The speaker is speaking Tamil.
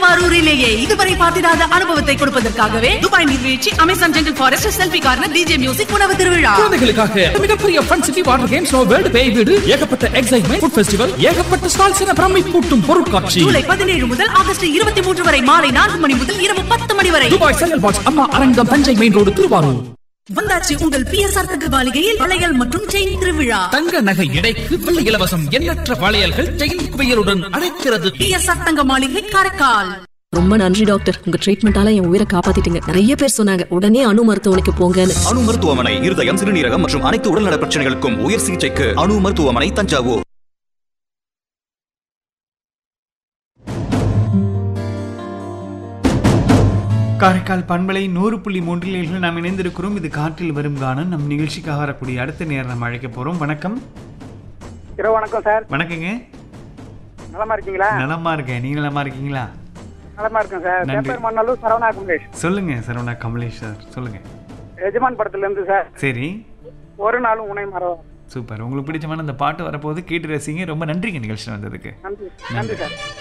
திருவாரூரிலேயே இதுவரை பார்த்திராத அனுபவத்தை கொடுப்பதற்காகவே துபாய் நீர்வீழ்ச்சி Amazon jungle forest selfie corner DJ music உணவு திருவிழா குழந்தைகளுக்காக மிகப்பெரிய fun city water games world பேய் வீடு ஏகப்பட்ட எக்ஸைட்மெண்ட் ஃபுட் ஃபெஸ்டிவல் ஏகப்பட்ட ஸ்டால்ஸ் என பிரமை கூட்டும் பொருட்காட்சி ஜூலை பதினேழு முதல் ஆகஸ்ட் இருபத்தி மூன்று வரை மாலை நான்கு மணி முதல் இரவு பத்து மணி வரை துபாய் செங்கல் பாக்ஸ் அம்மா அரங்கம் தஞ்சை மெயின் ரோடு திருவாரூர் வந்தாச்சு உங்கள் பி எஸ் ஆர் தகவலிகையில் வளையல் மற்றும் செயின் திருவிழா தங்க நகை எடைக்கு வெள்ளி இலவசம் எண்ணற்ற வளையல்கள் செயின் குவியலுடன் அழைக்கிறது பி எஸ் ஆர் தங்க மாளிகை காரைக்கால் ரொம்ப நன்றி டாக்டர் உங்க ட்ரீட்மெண்டால என் உயிரை காப்பாத்திட்டீங்க நிறைய பேர் சொன்னாங்க உடனே அணு மருத்துவமனைக்கு போங்கன்னு அணு மருத்துவமனை இருதயம் சிறுநீரகம் மற்றும் அனைத்து உடல்நல பிரச்சனைகளுக்கும் உயர் சிகிச்சைக்கு அணு மருத்துவமனை தஞ்சாவூர் காரைக்கால் பண்பலை நூறு புள்ளி மூன்றில் நாம் இணைந்திருக்கிறோம் இது காற்றில் வரும் கானம் நம் நிகழ்ச்சிக்காக வரக்கூடிய அடுத்த நேரம் நம்ம அழைக்க போறோம் வணக்கம் இரவு வணக்கம் சார் வணக்கங்க நலமா இருக்கீங்களா நலமா இருக்கேன் நீங்க நலமா இருக்கீங்களா நலமா இருக்கேன் சார் நன்றி. பேப்பர் மண்ணலூர் சரவணா குமரேஷ் சொல்லுங்க சரவணா கமலேஷ் சார் சொல்லுங்க எஜமான் படத்துல இருந்து சார் சரி ஒரு நாளும் உனை மறவா சூப்பர் உங்களுக்கு பிடிச்சமான அந்த பாட்டு வரப்போது கேட்டு ரசிங்க ரொம்ப நன்றிங்க நிகழ்ச்சி வந்ததுக்கு நன்றி நன்றி சார்